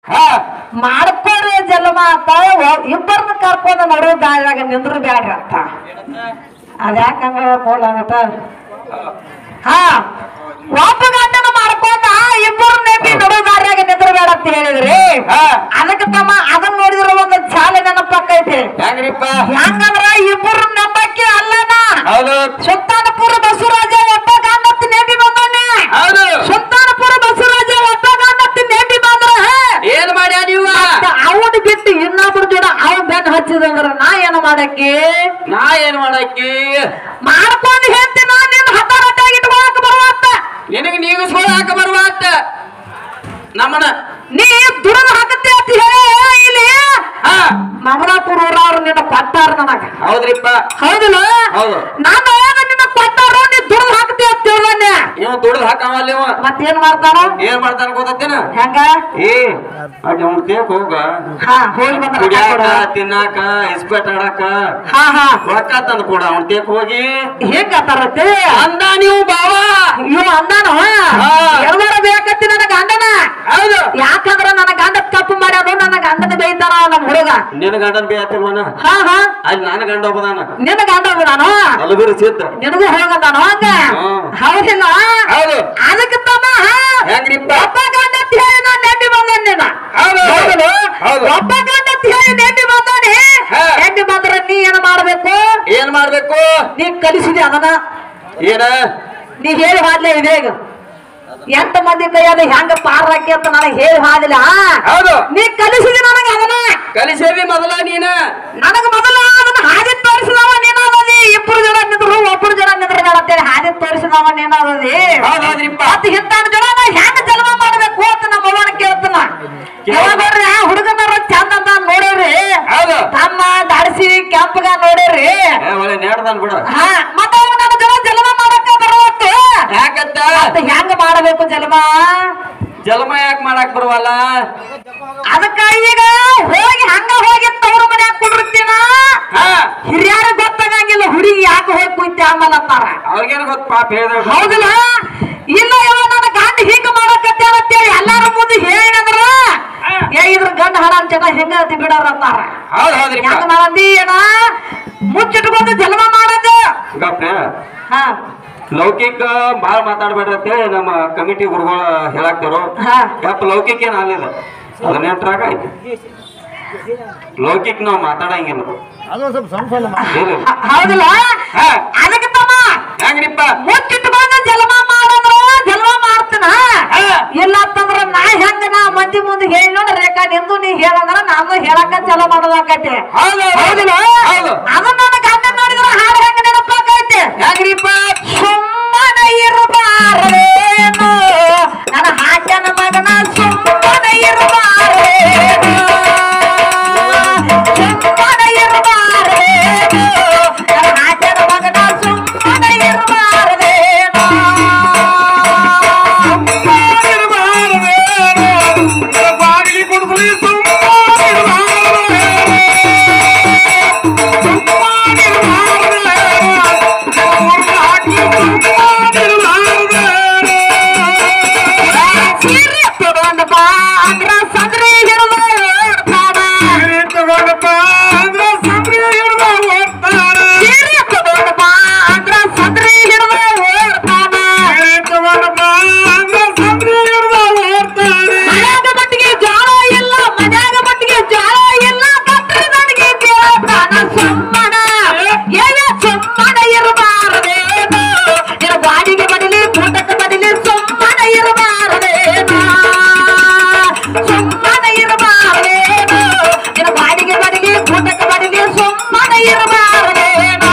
ಹಾ ಮಾಡ್ಕೊಡ್ರಿ ಜನ್ಮ ಅಂತ ಇಬ್ಬರನ್ನ ಕರ್ಕೊಂಡು ನಡು ದಾರಿಯಾಗ ನಿಂದ್ರು ಬ್ಯಾಡ್ರಿ ಅಂತ ಅದ್ಯಾಕಂಗ ಕೋಲಾಗತ್ತ ಹಾ ಒಬ್ಬ ಗಂಡನ ಮಾಡ್ಕೊಂಡ ಇಬ್ಬರು ನೆಮ್ಮಿ ನಡು ದಾರಿಯಾಗ ನಿಂದ್ರು ಬೇಡ ಅಂತ ಹೇಳಿದ್ರಿ ಹಾ ಅದಕ್ಕೆ ತಮ್ಮ ಅದನ್ನ ನೋಡಿದ್ರೆ ಒಂದು ಚಾಲೆ ನೆನಪಾಕೈತಿ ಹೆಂಗ್ರಿಪ್ಪ ಹೆಂಗಂದ್ರ ಇಬ್ಬರು ನಂಬಕ್ಕೆ ಅಲ್ಲನ ಹೌದು ಸುಲ್ತಾನಪುರ ಬಸವರಾಜ ಒಬ್ಬ ಗಂಡತ್ತು ನೆಮ್ಮಿ ಬಂದಾನೆ ಹೌದು ಸುಲ್ತಾನಪುರ ಬಸವರಾಜ ಒಬ್ಬ ಗಂಡತ್ತು ನೆಮ್ಮಿ ಬಂದ್ರ ಏನ್ ಮಾಡ್ಯಾ ನೀವು ಅವನು ಬಿಟ್ಟು ಇನ್ನೊಬ್ರ ಜೋಡ ಅವ್ ಬೆನ್ ಹಚ್ಚಿದಂದ್ರ ನಾ ಏನ ಮಾಡಕ್ಕೆ ನಾ ಏನ್ ಮಾಡಕ್ಕಿ ಮಾಡ್ಕೊಂಡು ಹೇಳ್ತೀನಿ ನಾ ನಿನ್ ಹತಾರಟ್ಟಾಗಿ ಇಟ್ಕೊಳಕ್ ಬರುವತ್ತ ನಿನಗೆ ನೀಗಿಸ್ಕೊಳಕ ಬರುವಾತ ನಮ್ಮನ ನೀ ದುಡಿದು ಹಾಕತ್ತೆ ಅಂತ ಹೇಳಿ ಇಲ್ಲಿ ಹಾ ಮಮನಾಪುರ ಊರವ್ರು ನಿನ್ನ ಕೊಟ್ಟಾರ ನನಗ ಹೌದ್ರಿಪ್ಪ ಹೌದಿಲ್ಲ ಹೌದು. ನಾನು ಯಾವಾಗ ನಿನ್ನ ಕೊಟ್ಟಾರೋ ನೀ ದುಡಿದು ಹಾಕತ್ತೆ ಅಂತ ಹೇಳ್ದಾನೆ ಇವ ದುಡ್ದು ಹಾಕವಲ್ಲ ಇವ ಮತ್ತೇನ್ ಮಾಡ್ತಾನ ಏನ್ ಮಾಡ್ತಾನ ಗೊತ್ತೇನ ಹೆಂಗ ಏ ಅಡ್ ಅವ್ನ ತೇಕ್ ಹೋಗ ಹಾ ಹೋಗಿ ಬಂದ್ರ ಕುಡಿಯಾಕ ತಿನ್ನಾಕ ಇಸ್ಪೆಟ್ ಆಡಾಕ ಹಾ ಹಾ ರೊಕ್ಕ ತಂದು ಕೊಡ ಅವ್ನ ತೇಕ್ ಹೋಗಿ ಹೆಂಗ ತರತ್ತೆ ಅಂದ ನೀವು ಬಾವ ಇವ ಅಂದಾನ ಹಾ. ಎಲ್ಲರ ಬೇಕತ್ತಿ ನನ್ನ ಗಂಡನ ಹೌದು ಯಾಕಂದ್ರ ನನ್ನ ಗಂಡ ತಪ್ಪು ಮಾಡ್ಯಾನು ನನ್ನ ಗಂಡನ ಬೈತಾನ ನಮ್ಮ ಹುಡುಗ ನಿನ್ನ ಗಂಡನ್ ಬೇಯತ್ತಿಲ್ವನ ಹಾ ಹಾ ಅಲ್ಲಿ ನನ್ನ ಗಂಡ ಒಬ್ಬದಾನ ನಿನ್ನ ಗಂಡ ನಾನು ಅಲಗುರು ಸಿದ್ಧ ನಿನಗೂ ಹೋಗಂದಾನು ಹಂಗ ಹ್ಮ್. ಹೌದಿಲ್ಲ ಹೌದು ಅದಕ್ಕೆ ತಮ್ಮ ಹೆಂಗ್ರಿಪ್ಪ ಒಬ್ಬ ಗಂಡ ಅಂತ ಹೇಳಿ ನಾನು ನೆಂಟಿ ಬಂದ ನಿನ್ನ ಹೌದು. ಹೌದಿಲ್ಲ? ಹೌದು. ಒಬ್ಬ ಗಂಡ ಅಂತ ಹೇಳಿ ನೆಂಟಿ ಬಂದಾನೆ ಹಾ. ನೆಂಟಿ ಬಂದ್ರೆ ನೀ ಏನ್ ಮಾಡ್ಬೇಕು ಏನ್ ಮಾಡ್ಬೇಕು ನೀ ಕಲಿಸಿದೆ ಅದನ್ನ ಏನ ನೀ ಹೇಳಿ ಹಾದ್ಲೆ ಇದೆ ಈಗ ಎಂತ ಮಂದಿ ಕೈಯಾದ ಹೆಂಗ ಪಾರ್ರಾಕಿ ಅಂತ ನನಗೆ ಹೇಳಿ ಹಾದಿಲ್ಲ ಹೌದು ನೀ ಕಲಿಸಿದಿ ನನಗೆ ಅದನ್ನ ಕಲಿಸೇವಿ ಮೊದಲ ನೀನ ನನಗ ಮೊದಲ ಅದನ್ನ ಹಾದಿ ತೋರಿಸಿದವ ನೀನಾದಿ ಇಬ್ಬರು ಜನ ನಿಂದ್ರು ಒಬ್ಬರು ಜನ ನಿಂದ್ರ ಅಂತೇಳಿ ಹಾದಿ ತೋರಿಸಿದವ ನೀನಾದಿ ಹೌದ್ ಹೌದ್ರಿಪ್ಪ. ಮತ್ತ ಇಂತಾನ ಜನ ನಾ ಹೆಂಗ ಜನ್ಮ ಮಾಡ್ಬೇಕು ಅಂತ ನಮ್ಮ ಅವ್ವನ ಕೇಳ್ತಾನ ಯಾವಾಗ ಹುಡುಗನರ ಚಂದ ಅಂತ ನೋಡೇವ್ರಿ ಹೌದು ತಮ್ಮ ದಾಡಿಸಿ ಕೆಂಪಗ ನೋಡೇವ್ರಿ ಏ ಒಳ್ಳೆ ನೇಡ್ದಾನ್ ಬಿಡು ಹಾ ಮತ್ತ ಅವ ನನ್ನ ಜನ ಜನ್ಮ ಮಾಡಕ್ಕ ಬರುವತ್ತು ಯಾಕಂತ ಮತ್ತ ಹೆಂಗ ಮಾಡಬೇಕು ಜನ್ಮ ಜಲಮ ಯಾಕೆ ಮಾಡಕ್ ಬರುವಲ್ಲ ಅದಕ್ಕ ಈಗ ಹೋಗಿ ಹಂಗ ಹೋಗಿ ತವ್ರ ಮನ್ಯಾಗ ಕುಡಿರ್ತೀನ ಹಾ ಹಿರಿಯರ ಗೊತ್ತಾಗಂಗಿಲ್ಲ ಹುಡುಗಿ ಯಾಕೆ ಹೋಗಿ ಕುಂತ ಆಮೇಲೆ ಅಂತಾರ ಅವ್ರಿಗೇನು ಗೊತ್ತ ಪಾಪ ಹೇಳಿದ್ರೆ ಹೌದಿಲ್ಲ ಇಲ್ಲ ಇವ ನನ್ನ ಗಂಡ ಹಿಂಗ ಮಾಡಕತ್ತೇಳ ಅಂತೇಳಿ ಎಲ್ಲಾರ ಮುಂದೆ ಹೇಳಿದ್ರ ಏ ಇದ್ರ ಗಂಡ ಹಣ ಜನ ಹೆಂಗ ಅತಿ ಬಿಡಾರ ಅಂತಾರ ಹೌದ್ ಹೌದ್ರಿಪ್ಪ ಹೆಂಗ ಮಾಡಂದಿ ಏನ ಮುಚ್ಚಿಟ್ಕೊಂಡು ಜನ್ಮ ಮಾಡದು ಗಪ್ನೆ ಹಾ ಲೌಕಿಕ ಬಾಳ್ ಮಾತಾಡ್ಬೇಡ್ರಿ ಅಂತೇಳಿ ನಮ್ಮ ಕಮಿಟಿ ಗುರುಗಳು ಹೇಳಾಕ್ತಾರು ಹಾ ಯಪ್ಪ ಲೌಕಿಕ ಏನ್ ಅಲ್ಲಿದ ಹದಿನೆಂಟರಾಗ ಐತಿ ಲೌಕಿಕ್ ನಾವು ಮಾತಾಡಂಗಿಲ್ಲ ಅದೊಂದು ಸ್ವಲ್ಪ ಸಂಸಲ್ಲ ಏನು? ಹ- ಹೌದಿಲ್ಲ ಹಾ ಅದಕ್ಕೆ ತಮ್ಮ ಹೆಂಗ್ರಿಪ್ಪ ಮುಚ್ಚಿಟ್ಕೊಂಡು ಜನ್ಮ ಮಾಡಿದ್ರ ಜನ್ಮ ಮಾಡ್ತೀನ ಇಲ್ಲ ಅಂತಂದ್ರ ನಾ ಹೆಂಗ ನಾ ಮಂದಿ ಮುಂದೆ ಹೇಳಿ ನೋಡ ರೇಖಾ ನಿಂದು ನೀ ಹೇಳಂದ್ರ ನಾನು ಹೇಳಕ ಚಲೋ ಮಾಡೋದಾಕೈತಿ ಹೌದು ಹೌದಿಲ್ಲ ಹೌದು ಅದನ್ನ ನನ್ನ ಗಂಡ ನೋಡಿದ್ರ ಹಾಡು ಹೆಂಗ ನೆನಪಾಕೈತಿ ಹೆಂಗ್ರಿಪ್ಪ ಸುಮ್ಮನೆ ಇರಬಾರದೇನು ನನ್ನ ಹಾಕ್ಯನ ಮಗನ ಸುಮ್ಮನೆ ಇರಬಾರದೇನು ಸುಮ್ಮನೆ ಇರಬಾರದೇನು ನನ್ನ ಹಾಕ್ಯನ ಮಗನ ಸುಮ್ಮನೆ ಇರಬಾರದೇನು ಸೀರೆ ತಗೊಂಡ್ ಬಾ ಅಂದ್ರ ಸದ್ರಿ ಹಿಡಿದು ಓಡ್ತಾನ. ಸೀರೆ ತಗೊಂಡ್ ಬಾ ಅಂದ್ರ ಸದ್ರಿ ಹಿಡಿದು ಓಡ್ತಾನ. ಮನ್ಯಾಗ ಮಟ್ಟಿಗೆ ಜ್ವಾಳ ಇಲ್ಲ ಮನ್ಯಾಗ ಮಟ್ಟಿಗೆ ಜ್ವಾಳ ಇಲ್ಲ ಕಟ್ರೆ ನನಗೆ ಕೇಳ್ತಾನ ಸುಮ್ಮನ ಏನ ಸುಮ್ಮನ ಇರಬಾರದೇನು ನಿನ್ನ ಬಾಡಿಗೆ ಬದಲಿ ಊಟಕ್ಕೆ ಬದಲಿ ಸುಮ್ಮನ ಇರಬಾರದೇನು ಸುಮ್ಮನ ಇರಬಾರದೇನು ನಿನ್ನ ಬಾಡಿಗೆ ಬದಲಿ ಊಟಕ್ಕೆ ಬದಲಿ ಸುಮ್ಮನ ಇರಬಾರದೇನು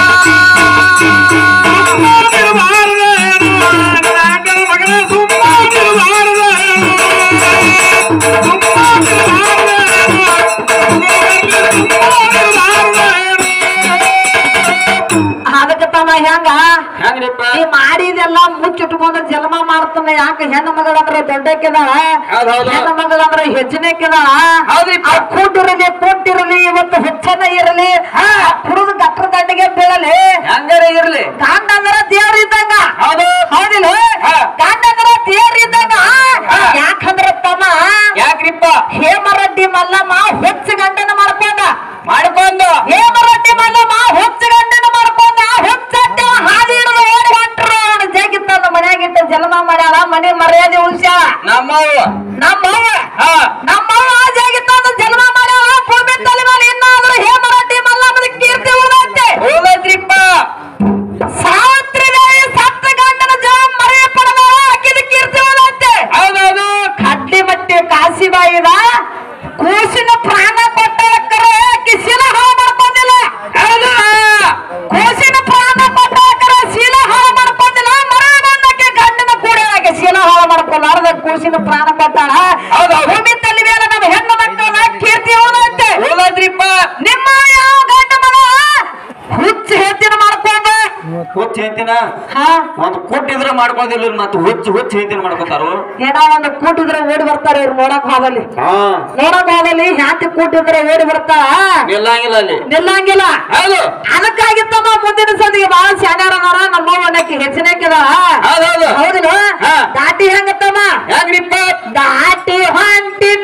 ಅದಕ್ಕೆ ತಮ್ಮ ಹೆಂಗ ಹೆಂಗ್ರಿಪ್ಪ ನೀ ಮಾಡಿದೆಲ್ಲ ಮುಚ್ಚಿಟ್ಕೊಂಡು ಜನ್ಮ ಮಾಡ್ತ ಅದನ್ನ ಯಾಕೆ ಹೆಣ್ಣು ಮಗಳಂದ್ರ ದೊಡ್ಡಕ್ಕಿದಾಳ ಹೌದ್ ಹೌದು. ಹೆಣ್ಣು ಮಗಳಂದ್ರ ಹೆಚ್ಚಿನಕ್ಕಿದಾಳ ಹೌದ್ರಿಪ್ಪ. ಆ ಕೂಟಿರಲಿ ಕೂಟಿರಲಿ ಇವತ್ತು ಹುಚ್ಚನ ಇರಲಿ ಕುಡಿದು ಗಟ್ರ ದಂಡಿಗೆ ಬೀಳಲಿ ಹೆಂಗಾರ ಇರ್ಲಿ ಗಂಡ ಅಂದ್ರ ದೇವ್ರ ಇದ್ದಂಗ ಹೌದು ಹೌದಿಲ್ಲ ಹಾ. ಗಂಡ ಅಂದ್ರ ದೇವ್ರ ಇದ್ದಂಗ ಹಾ. ಯಾಕಂದ್ರ ತಮ್ಮ ಯಾಕ್ರಿಪ್ಪ ಹೇಮರೆಡ್ಡಿ ಮಲ್ಲಮ್ಮ ಹುಚ್ಚ ಗಂಡನ ಮಾಡ್ಕೊಂಡ ಮಾಡ್ಕೊಂಡು ಹೇಮರೆಡ್ಡಿ ಮಲ್ಲಮ್ಮ ಹುಚ್ಚ ಗಂಡನ ಮಾಡ್ಕೊಂಡ ಹುಚ್ಚಟ್ಟ ಹಾದಿ ಹಿಡಿದು ಓಡಿ ಹೊಂಟ್ರು ಅವನ ಜಗಿತ್ತ ಮನ್ಯಾಗಿಟ್ಟ ಜನ್ಮ ಮಾಡ್ಯಾಳ ಮನೆ ಮರ್ಯಾದೆ ಉಳಿಸ್ಯಾಳ ನಮ್ಮವ್ವ ನಮ್ಮವ್ವ ಹಾ ನಮ್ಮವ್ವ ಜಾಗಿತ್ತ ಜನ್ಮ ಮಾಡ್ಯಾಳ ಭೂಮಿ ತಲೆ ಮೇಲೆ ಇನ್ನಾದ್ರೂ ಹೇಮರೆಡ್ಡಿ ಮಲ್ಲಮ್ಮನ ಕೀರ್ತಿ ಉಳಿದೈತೆ ಹೋಗತ್ರಿಪ್ಪ ಸಾವಿತ್ರಿ ದೇವಿ ಸತ್ತ ಗಂಡನ ಜೀವ ಮರೆಯ ಪಡೆದಾಳ ಆಕಿದ ಕೀರ್ತಿ ಉಳಿದೈತೆ ಹೌದೌದು ಕಡ್ಲಿ ಮಟ್ಟಿ ಕಾಸಿಬಾಯಿದ ಕೂಸಿನ ಪ್ರಾಣ ಕೊಟ್ಟಕ್ಕರೆ ಆಕಿ ಶಿಲ ಹಾಳು ಮಾಡ್ಕೊಂಡಿಲ್ಲ ಹೌದಾ ಕೂಸಿನ ಪ್ರಾಣ ಕೊಟ್ಟಕ್ಕರೆ ಶೀಲ ಹಾಳು ಮಾಡ್ಕೊಂಡಿಲ್ಲ ಮರ ಬಂದಕ್ಕೆ ಗಂಡನ ಕೂಡ ಆಕೆ ಶೀಲ ಹಾಳು ಮಾಡ್ಕೊಳ್ಳಾರ್ದ ಕೂಸಿನ ಪ್ರಾಣ ಕೊಟ್ಟಾಳ ಹೌದು, ಹೌದು. ಭೂಮಿ ತಲೆ ಮೇಲೆ ನಮ್ಮ ಹೆಣ್ಣು ಮಕ್ಕಳ ಕೀರ್ತಿ ಉಳಿದೈತೆ ಹೋಗತ್ರಿಪ್ಪ ನಿಮ್ಮ ಯಾವ ಗಂಡ ಮಗ ಹುಚ್ಚ ಹೆಚ್ಚಿನ ಮಾಡ್ಕೊಂಡ ಹುಚ್ಚ ಹೇಳ್ತೀನ ಹಾ ಒಂದು ಕೊಟ್ಟಿದ್ರೆ ಮಾಡ್ಕೊಂಡಿಲ್ಲ ಮತ್ತೆ ಹುಚ್ಚ ಹುಚ್ಚ ಹೇಳ್ತೀನಿ ಮಾಡ್ಕೊತಾರು ಏನೋ ಒಂದು ಕೂಟಿದ್ರೆ ಓಡಿ ಬರ್ತಾರೆ ಇವ್ರು ನೋಡಕ್ ಹೋದಲ್ಲಿ ಹಾ ನೋಡಕ್ ಹೋದಲ್ಲಿ ಹ್ಯಾಂತಿ ಕೂಟಿದ್ರೆ ಓಡಿ ಬರ್ತಾಳ ನಿಲ್ಲಂಗಿಲ್ಲ ಅಲ್ಲಿ ನಿಲ್ಲಂಗಿಲ್ಲ ಹೌದು ಅದಕ್ಕಾಗಿ ತಮ್ಮ ಮುಂದಿನ ಸದಿಗೆ ಬಹಳ ಶಾಣ್ಯಾರನಾರ ನಮ್ಮ ಒಣಕ್ಕೆ ಹೆಚ್ಚಿನಕ್ಕಿದ ಹೌದೌದು ಹೌದಿಲ್ಲ ಹಾ. ದಾಟಿ ಹೆಂಗತ್ತಮ್ಮ ಯಾಕ್ರಿಪ್ಪ ದಾಟಿ ಹೊಂಟಿ